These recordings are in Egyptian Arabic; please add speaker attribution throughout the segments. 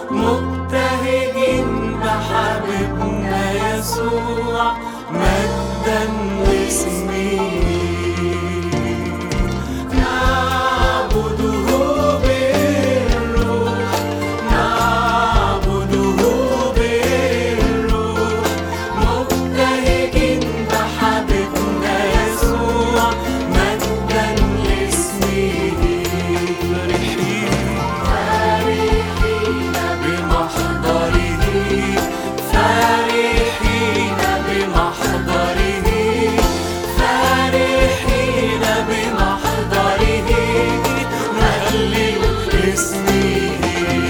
Speaker 1: مبتهجين بحبيبنا يسوع مجدا لاسمه نعبده بالروح نعبده بالروح مبتهجين بحبيبنا يسوع مجدا لاسمه فرحين بمحضره فرحين بمحضره فرحين بمحضره نهلل اسمه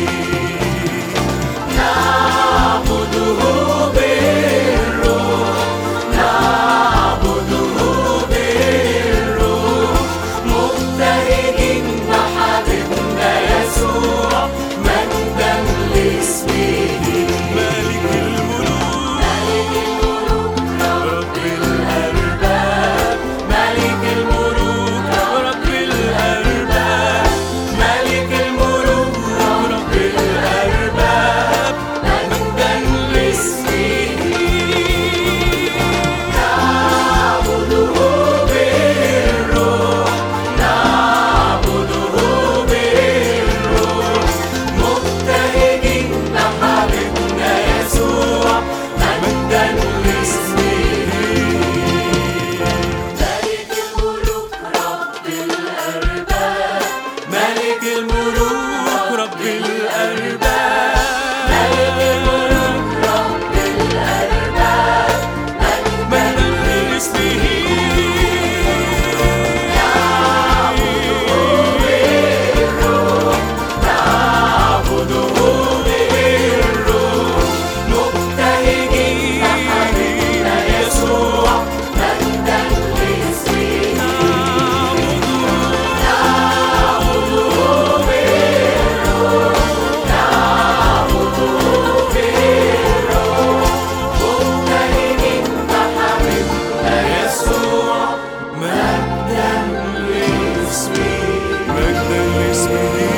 Speaker 1: نعبده بالروح نعبده بالروح مبتهجين بحبيبنا يسوع مجدا لاسمه ملك الملوك ملك الملوك رب الأرباب ملك الملوك رب الأرباب ملك الملوك رب الأرباب مجدا لاسمه نعبده بالروح نعبده بالروح مبتهجين بحبيبنا يسوع مجدا لاسمه ملك الملوك رب الأرباب ملك الملوك رب الأرباب ملك الملوك رب الأرباب مجدا لاسمه نعبده بالروح مبتهجين بحبيبنا يسوع مجدا لاسمه نعبده بالروح نعبده بالروح مبتهجين بحبيبنا يسوع مجدا لاسمه مجدا لاسمه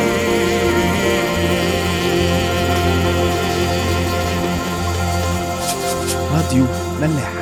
Speaker 2: راديو ملاح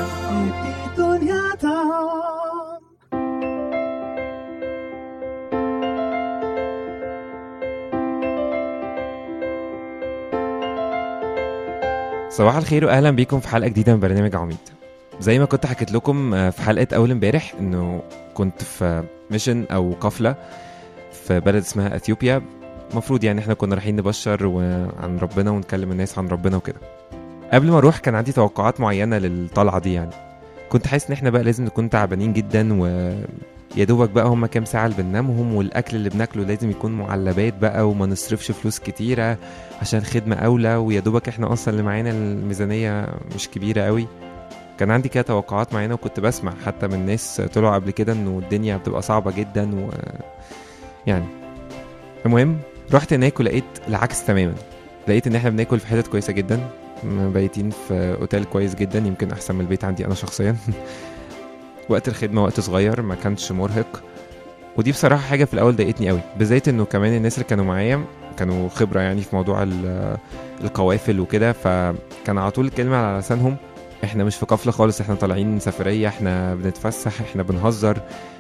Speaker 3: صباح الخير واهلا بيكم في حلقه جديده من برنامج عميد زي ما كنت حكيت لكم آه، في حلقه اول امبارح انه كنت في ميشن او قافله في بلد اسمها اثيوبيا المفروض يعني احنا كنا رايحين نبشر و- عن ربنا ونكلم الناس عن ربنا وكده قبل ما اروح كان عندي توقعات معينه للطلعه دي يعني كنت حاسس ان احنا بقى لازم نكون تعبانين جدا و يا دوبك بقى هما كام ساعة اللي بننامهم والأكل اللي بناكله لازم يكون معلبات بقى وما نصرفش فلوس كتيرة عشان خدمة أولى ويا دوبك احنا أصلا اللي معانا الميزانية مش كبيرة قوي كان عندي كده توقعات معينة وكنت بسمع حتى من ناس طلعوا قبل كده إنه الدنيا بتبقى صعبة جدا و يعني المهم رحت هناك ولقيت العكس تماما لقيت إن احنا بناكل في حتت كويسة جدا بايتين في اوتيل كويس جدا يمكن احسن من البيت عندي انا شخصيا وقت الخدمه وقت صغير ما كانش مرهق ودي بصراحه حاجه في الاول ضايقتني قوي بالذات انه كمان الناس اللي كانوا معايا كانوا خبره يعني في موضوع ال- القوافل وكده فكان على طول الكلمه على لسانهم احنا مش في قفله خالص احنا طالعين سفريه احنا بنتفسح احنا بنهزر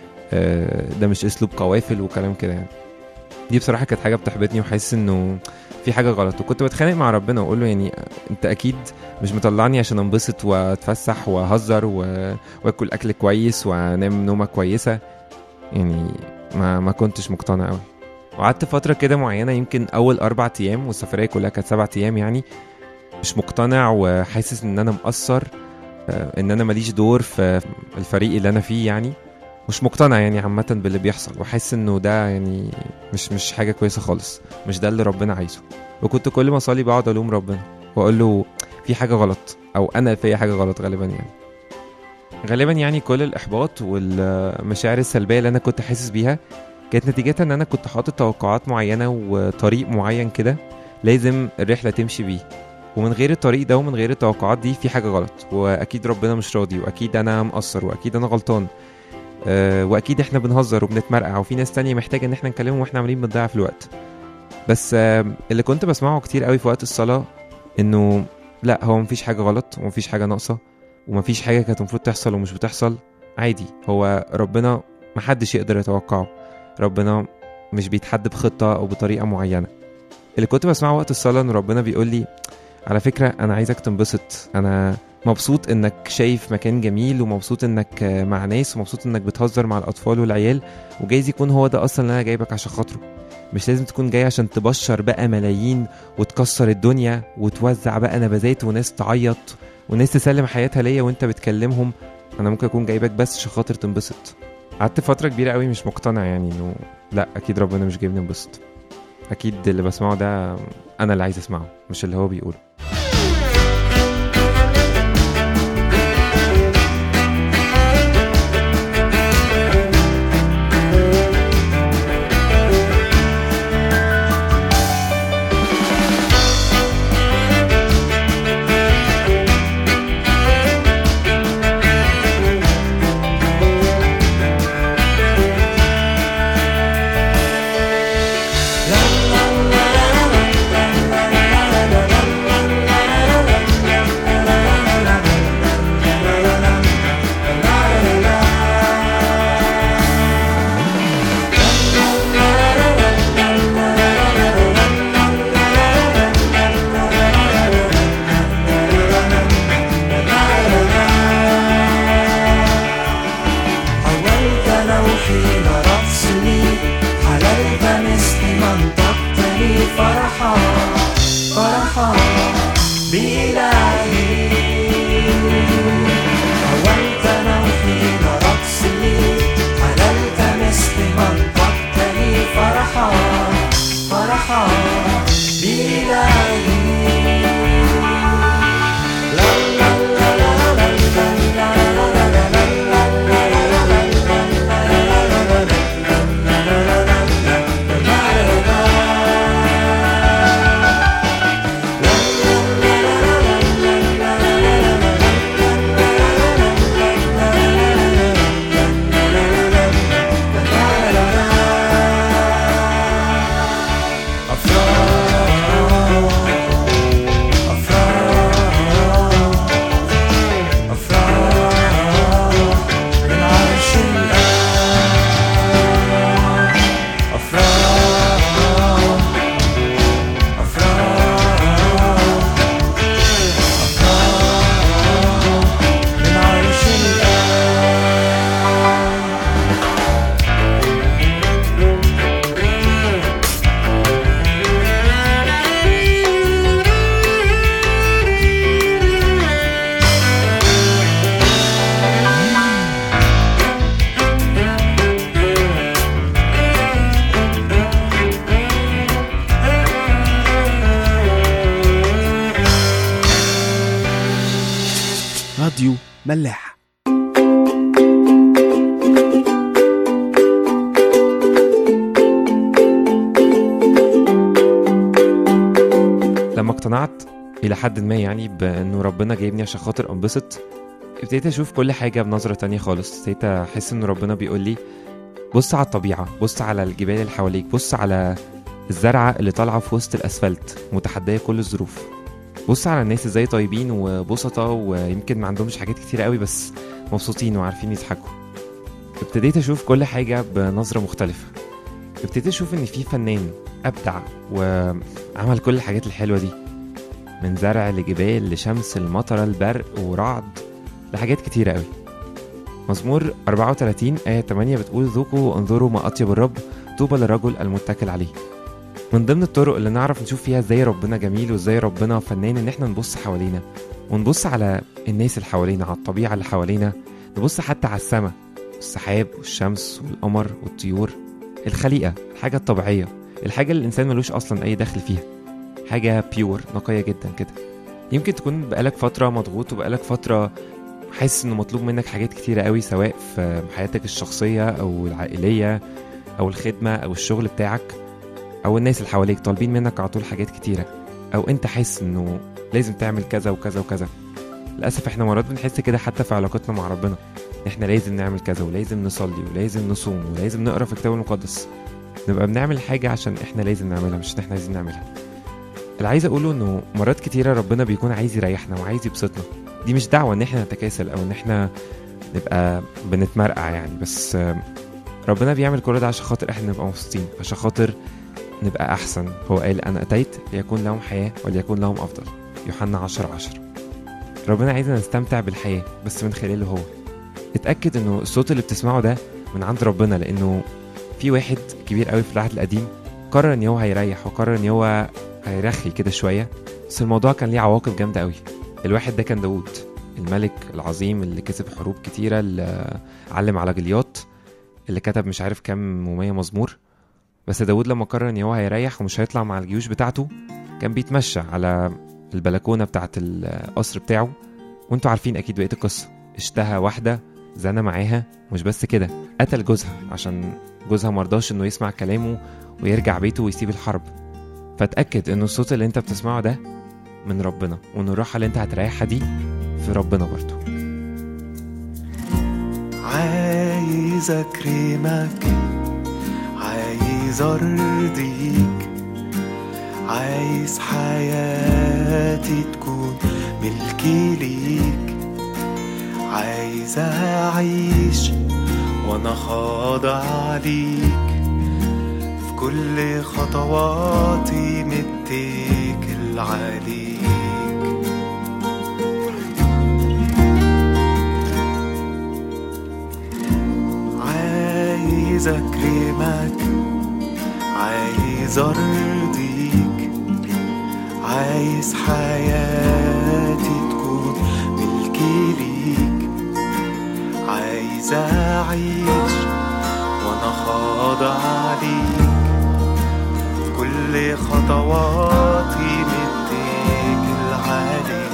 Speaker 3: آه، ده مش اسلوب قوافل وكلام كده يعني دي بصراحه كانت حاجه بتحبطني وحاسس انه في حاجه غلط وكنت بتخانق مع ربنا واقول له يعني انت اكيد مش مطلعني عشان انبسط واتفسح واهزر و... واكل اكل كويس وانام نومه كويسه يعني ما ما كنتش مقتنع قوي وقعدت فتره كده معينه يمكن اول اربع ايام والسفريه كلها كانت سبع ايام يعني مش مقتنع وحاسس ان انا مقصر آه، ان انا ماليش دور في الفريق اللي انا فيه يعني مش مقتنع يعني عامة باللي بيحصل وحاسس انه ده يعني مش مش حاجة كويسة خالص مش ده اللي ربنا عايزه وكنت كل ما اصلي بقعد الوم ربنا واقول له في حاجة غلط او انا فيا حاجة غلط غالبا يعني غالبا يعني كل الاحباط والمشاعر السلبية اللي انا كنت حاسس بيها كانت نتيجتها ان انا كنت حاطط توقعات معينة وطريق معين كده لازم الرحلة تمشي بيه ومن غير الطريق ده ومن غير التوقعات دي في حاجة غلط واكيد ربنا مش راضي واكيد انا مقصر واكيد انا غلطان أه واكيد احنا بنهزر وبنتمرقع وفي ناس تانية محتاجة ان احنا نكلمهم واحنا عاملين بنضيع في الوقت بس آه، اللي كنت بسمعه كتير قوي في وقت الصلاة انه لا هو مفيش حاجة غلط ومفيش حاجة ناقصة ومفيش حاجة كانت المفروض تحصل ومش بتحصل عادي هو ربنا محدش يقدر يتوقعه ربنا مش بيتحد بخطة أو بطريقة معينة اللي كنت بسمعه وقت الصلاة إن ربنا بيقول لي على فكرة أنا عايزك تنبسط أنا مبسوط إنك شايف مكان جميل ومبسوط إنك آه، مع ناس ومبسوط إنك بتهزر مع الأطفال والعيال وجايز يكون هو ده أصلا اللي أنا جايبك عشان خاطره مش لازم تكون جاي عشان تبشر بقى ملايين وتكسر الدنيا وتوزع بقى نبذات وناس تعيط وناس تسلم حياتها ليا وانت بتكلمهم انا ممكن اكون جايبك بس عشان خاطر تنبسط قعدت فتره كبيره قوي مش مقتنع يعني انه لا اكيد ربنا مش جايبني انبسط اكيد اللي بسمعه ده انا اللي عايز اسمعه مش اللي هو بيقوله
Speaker 1: حولت لوحي لرقصني حللت مثل من تقتني فرحا فرحا بإلهي حولت لوحي لرقصني حللت مثل من تقتني فرحا فرحا بإلهي لا لا لا لا لا لا لا لا
Speaker 2: راديو ملاح
Speaker 3: لما اقتنعت الى حد ما يعني بانه ربنا جايبني عشان خاطر انبسط ابتديت اشوف كل حاجه بنظره تانية خالص ابتديت احس ان ربنا بيقول لي بص على الطبيعه بص على الجبال اللي حواليك بص على الزرعه اللي طالعه في وسط الاسفلت متحديه كل الظروف بص على الناس ازاي طيبين وبسطة ويمكن ما عندهمش حاجات كتير قوي بس مبسوطين وعارفين يضحكوا ابتديت اشوف كل حاجه بنظره مختلفه ابتديت اشوف ان في فنان ابدع وعمل كل الحاجات الحلوه دي من زرع لجبال لشمس المطره البرق ورعد لحاجات كتيره قوي مزمور 34 آية 8 بتقول ذوقوا وانظروا ما أطيب الرب طوبى للرجل المتكل عليه من ضمن الطرق اللي نعرف نشوف فيها ازاي ربنا جميل وازاي ربنا فنان ان احنا نبص حوالينا ونبص على الناس اللي حوالينا على الطبيعة اللي حوالينا نبص حتى على السماء السحاب والشمس والقمر والطيور الخليقة الحاجة الطبيعية الحاجة اللي الإنسان ملوش أصلا أي دخل فيها حاجة بيور نقية جدا كده يمكن تكون بقالك فترة مضغوط وبقالك فترة حاسس إنه مطلوب منك حاجات كتيرة قوي سواء في حياتك الشخصية أو العائلية أو الخدمة أو الشغل بتاعك أو الناس اللي حواليك طالبين منك على طول حاجات كتيرة أو أنت حاسس إنه لازم تعمل كذا وكذا وكذا للأسف إحنا مرات بنحس كده حتى في علاقتنا مع ربنا إحنا لازم نعمل كذا ولازم نصلي ولازم نصوم ولازم نقرا في الكتاب المقدس نبقى بنعمل حاجة عشان احنا لازم نعملها مش عشان احنا عايزين نعملها اللي عايز اقوله انه مرات كتيرة ربنا بيكون عايز يريحنا وعايز يبسطنا دي مش دعوة ان احنا نتكاسل او ان احنا نبقى بنتمرقع يعني بس آم، ربنا بيعمل كل ده عشان خاطر احنا نبقى مبسوطين عشان خاطر نبقى احسن هو قال انا اتيت ليكون لهم حياة وليكون لهم افضل يوحنا 10 10 ربنا عايزنا نستمتع بالحياة بس من خلاله هو اتأكد انه الصوت اللي بتسمعه ده من عند ربنا لانه في واحد كبير قوي في العهد القديم قرر ان هو هيريح وقرر ان هو هيرخي كده شوية بس الموضوع كان ليه عواقب جامدة قوي الواحد ده كان داوود الملك العظيم اللي كسب حروب كتيرة اللي علم على جلياط اللي كتب مش عارف كام ومية مزمور بس داود لما قرر ان هو هيريح ومش هيطلع مع الجيوش بتاعته كان بيتمشى على البلكونة بتاعت القصر بتاعه وانتوا عارفين اكيد بقية القصة اشتهى واحدة زنى معاها مش بس كده قتل جوزها عشان جوزها مرضاش انه يسمع كلامه ويرجع بيته ويسيب الحرب فاتأكد ان الصوت اللي انت بتسمعه ده من ربنا وان الراحة اللي انت هتريحها دي في ربنا برضو
Speaker 1: عايز اكرمك عايز ارضيك عايز حياتي تكون ملكي ليك عايز اعيش وانا خاضع ليك في كل خطواتي متكل عليك عايز اكرمك عايز ارضيك عايز حياتي تكون ملكي ليك عايز اعيش وانا خاضع ليك في كل خطواتي متكل عليك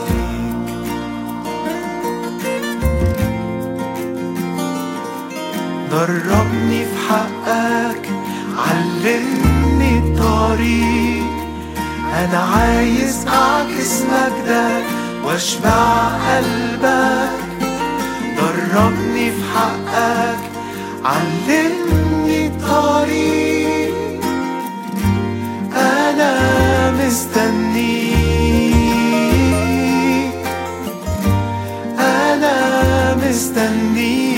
Speaker 1: دربني في حقك علمني الطريق انا عايز اعكس مجدك واشبع قلبك دربني في حقك علمني الطريق انا مستنيك انا مستنيك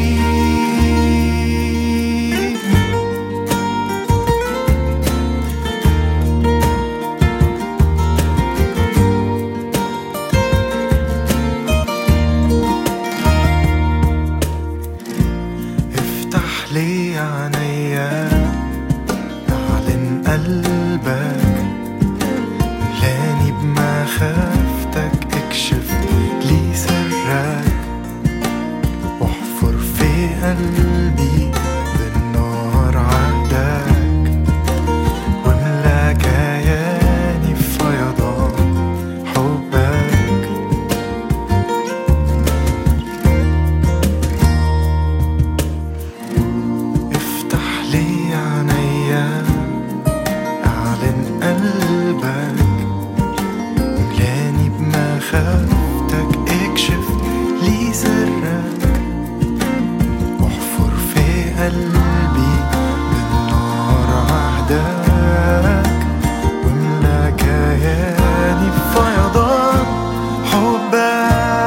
Speaker 1: افتح لي عينيا اعلن قلبك ملاني بمخافتك اكشف لي سرك واحفر في قلبي بالنار عهدك واملا كياني في فيضان حبك افتح لي عينيا اعلن قلبك ملاني بمخافتك اكشف لي سرك واحفر في قلبي بالنار عهدك واملا كياني بفيضان حبك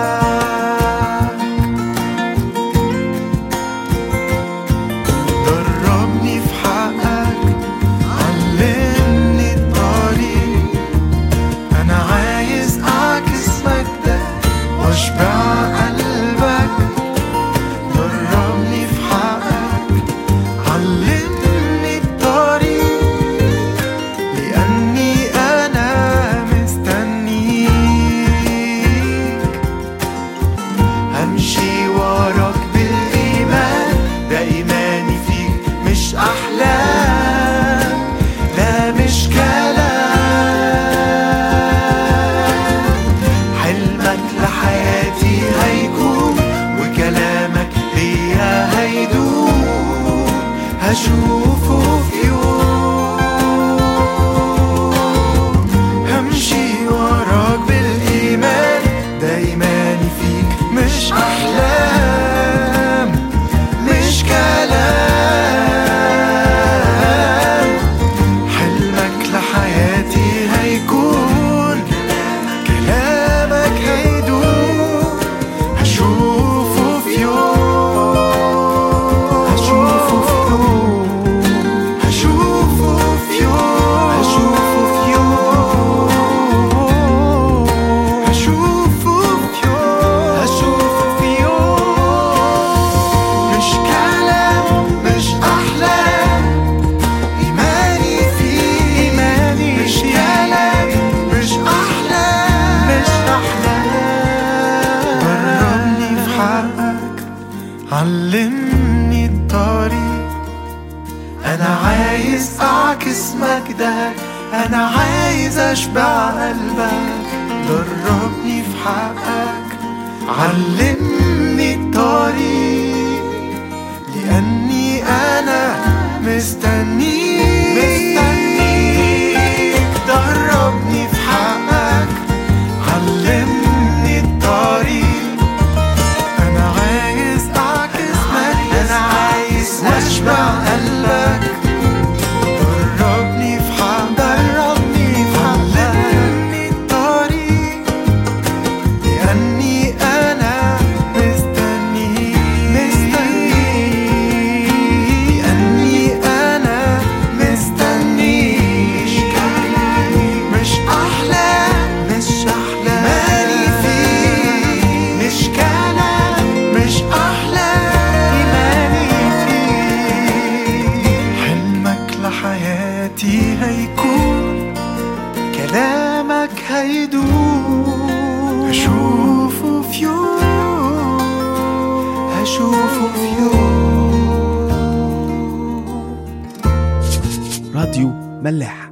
Speaker 1: دربني في حقك علمني الطريق انا عايز اعكس مجدك واشبع قلبك دربني في حقك علمني الطريق لاني انا مستنيك همشي وراك بالإيمان ده إيماني فيك مش أحلام لا مش كلام حلمك لحياتي هيكون وكلامك ليا هيدوم هشوفه في يوم همشي وراك بالإيمان ده إيماني فيك مش أحلام مش كلام أنا عايز أعكس مجدك أنا عايز أشبع قلبك دربني في حقك علمني الطريق لأني أنا مستنيك مستنيك دربني في حقك علمني الطريق أنا عايز أعكس مجدك أنا عايز أشبع قلبك دربني في حقك دربني في حقك علمني الطريق لأني أنا مستنيك مستنيك لأني أنا مستنيك مش أحلى مش أحلى مالي فيك مش كلام مش أحلى إيماني فيك حلمك لحياتي هيكون كلامك هيدوم هشوفه في يوم هشوفه في يوم
Speaker 2: راديو ملاح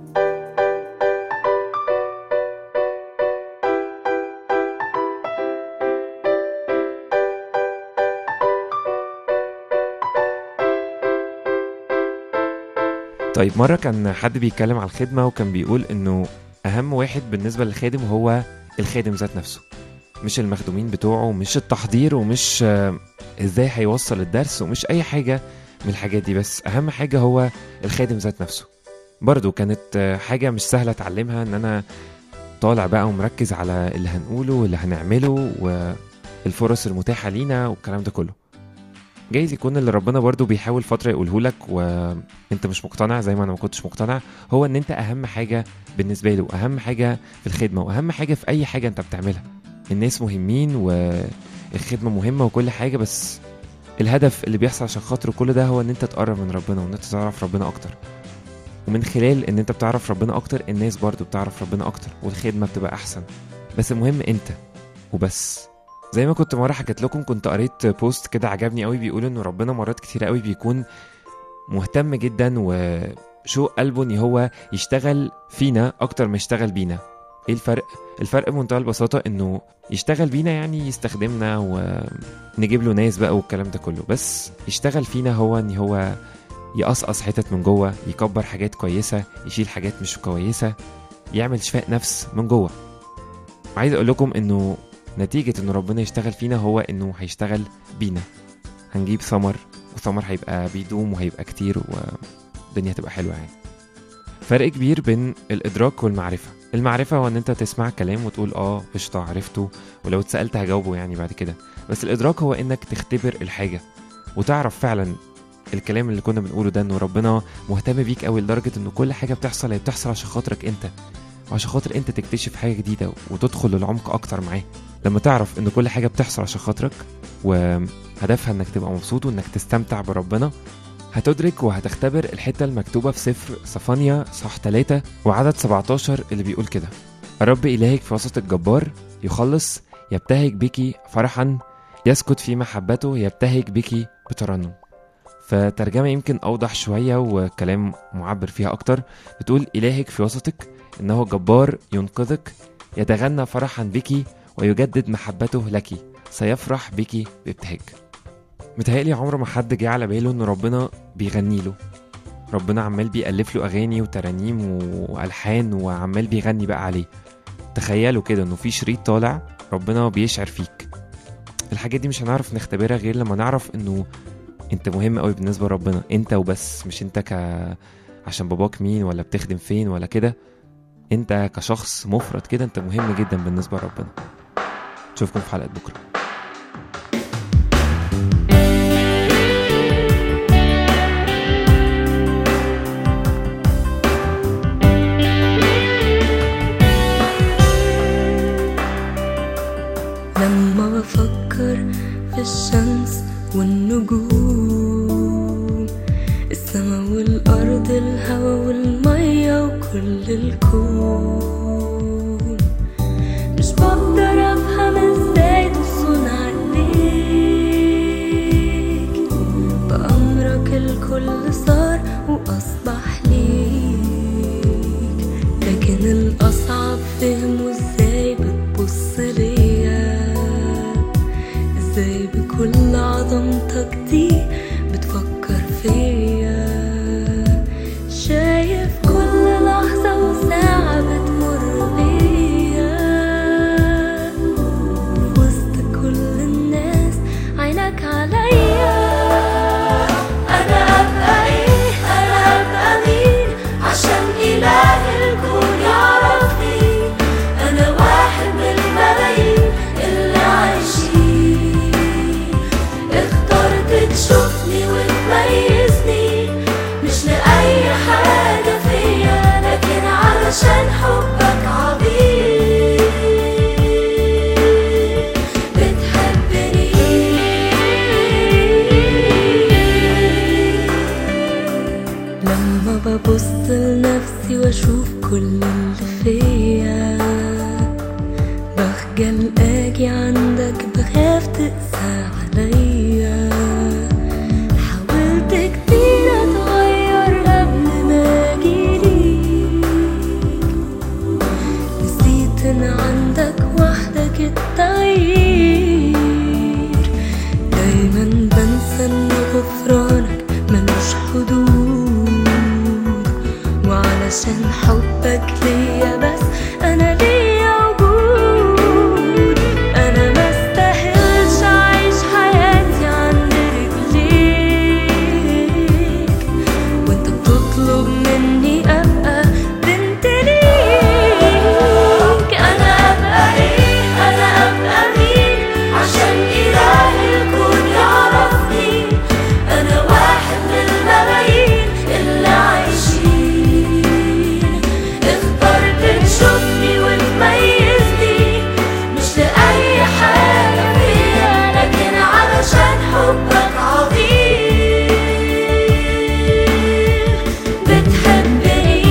Speaker 3: طيب مرة كان حد بيتكلم على الخدمة وكان بيقول إنه أهم واحد بالنسبة للخادم هو الخادم ذات نفسه مش المخدومين بتوعه مش التحضير ومش آه، إزاي هيوصل الدرس ومش أي حاجة من الحاجات دي بس أهم حاجة هو الخادم ذات نفسه برضو كانت آه، حاجة مش سهلة أتعلمها إن أنا طالع بقى ومركز على اللي هنقوله واللي هنعمله والفرص المتاحة لينا والكلام ده كله جايز يكون اللي ربنا برضو بيحاول فترة يقوله لك وانت مش مقتنع زي ما انا ما كنتش مقتنع هو ان انت اهم حاجة بالنسبة له اهم حاجة في الخدمة واهم حاجة في اي حاجة انت بتعملها الناس مهمين والخدمة مهمة وكل حاجة بس الهدف اللي بيحصل عشان خاطر كل ده هو ان انت تقرب من ربنا وان انت تعرف ربنا اكتر ومن خلال ان انت بتعرف ربنا اكتر الناس برضو بتعرف ربنا اكتر والخدمة بتبقى احسن بس المهم انت وبس زي ما كنت مره حكيت لكم كنت قريت بوست كده عجبني قوي بيقول ان ربنا مرات كتير قوي بيكون مهتم جدا وشوق قلبه ان هو يشتغل فينا اكتر ما يشتغل بينا ايه الفرق الفرق بمنتهى البساطه انه يشتغل بينا يعني يستخدمنا ونجيب له ناس بقى والكلام ده كله بس يشتغل فينا هو ان هو يقصقص حتت من جوه يكبر حاجات كويسه يشيل حاجات مش كويسه يعمل شفاء نفس من جوه عايز اقول لكم انه نتيجة إن ربنا يشتغل فينا هو إنه هيشتغل بينا هنجيب ثمر وثمر هيبقى بيدوم وهيبقى كتير والدنيا هتبقى حلوة يعني فرق كبير بين الإدراك والمعرفة المعرفة هو إن أنت تسمع كلام وتقول آه قشطة عرفته ولو اتسألت هجاوبه يعني بعد كده بس الإدراك هو إنك تختبر الحاجة وتعرف فعلا الكلام اللي كنا بنقوله ده إنه ربنا مهتم بيك قوي لدرجة إنه كل حاجة بتحصل هي بتحصل عشان خاطرك أنت وعشان خاطر أنت تكتشف حاجة جديدة وتدخل للعمق أكتر معاه لما تعرف ان كل حاجه بتحصل عشان خاطرك وهدفها انك تبقى مبسوط وانك تستمتع بربنا هتدرك وهتختبر الحته المكتوبه في سفر صفانيا صح 3 وعدد 17 اللي بيقول كده الرب الهك في وسط الجبار يخلص يبتهج بك فرحا يسكت في محبته يبتهج بك بترنم فترجمة يمكن أوضح شوية وكلام معبر فيها أكتر بتقول إلهك في وسطك إنه جبار ينقذك يتغنى فرحا بك ويجدد محبته لك سيفرح بك بابتهاج متهيألي عمر ما حد جه على باله ان ربنا بيغني له ربنا عمال بيألف له أغاني وترانيم وألحان وعمال بيغني بقى عليه تخيلوا كده انه في شريط طالع ربنا بيشعر فيك الحاجات دي مش هنعرف نختبرها غير لما نعرف انه انت مهم قوي بالنسبه لربنا انت وبس مش انت ك عشان باباك مين ولا بتخدم فين ولا كده انت كشخص مفرد كده انت مهم جدا بالنسبه لربنا اشوفكم في حلقه بكره
Speaker 4: لما بفكر في الشمس والنجوم السما والأرض الهوا والمية وكل الكون مش بقدر أفهم ازاي تصون عليك بأمرك الكل صار وأصبح ليك لكن الأصعب فهمه ازاي بتبص ليا ازاي بكل عظمتك دي بتفكر فيا شايف كل لحظة وساعة بتمر بيا في وسط كل الناس عينك عليا أنا أبقى إيه أنا أبقى مين عشان إله الكون يعرفني أنا واحد من الملايين اللي عايشين اخترت تشوفني وتميزني مش لأي حاجة فيا لكن علشان حبك عظيم بتحبني لما ببص لنفسي واشوف كل اللي فيا بخجل اجي عندك بخاف تقسى عليا حاولت كتير اتغير قبل ما اجيليك نسيت ان عندك وحدك التغيير دايما بنسى ان غفرانك ملوش حدود وعلشان حبك ليا بس انا ليا وجود انا ما استاهلش اعيش حياتي عند رجليك وانت بتطلب مني ابقى بنت ليك انا ابقى ايه انا ابقى مين عشان اله الكون يعرفني انا واحد من الملايين اللي عايشين اخترت تشوفني وتميزني مش لأي حاجة فيا لكن علشان حبك عظيم بتحبني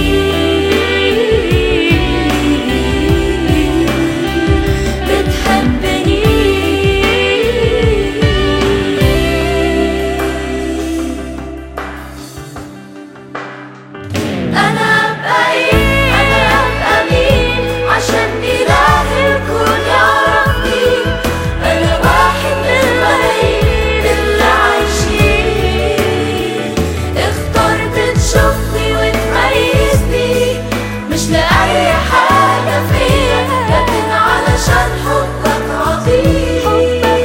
Speaker 4: بتحبني أنا أبقى إيه أنا أبقى مين عشان إله الكون يعرفني أنا واحد من الملايين اللي عايشين اخترت تشوفني وتميزني مش لأي حاجة فيا لكن علشان حبك عظيم حبك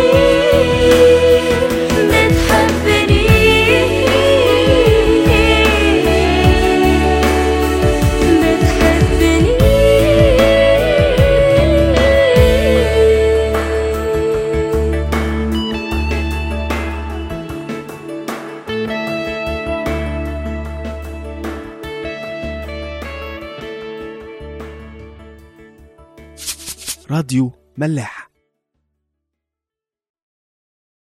Speaker 4: عظيم بتحبني بتحبني
Speaker 2: راديو ملاح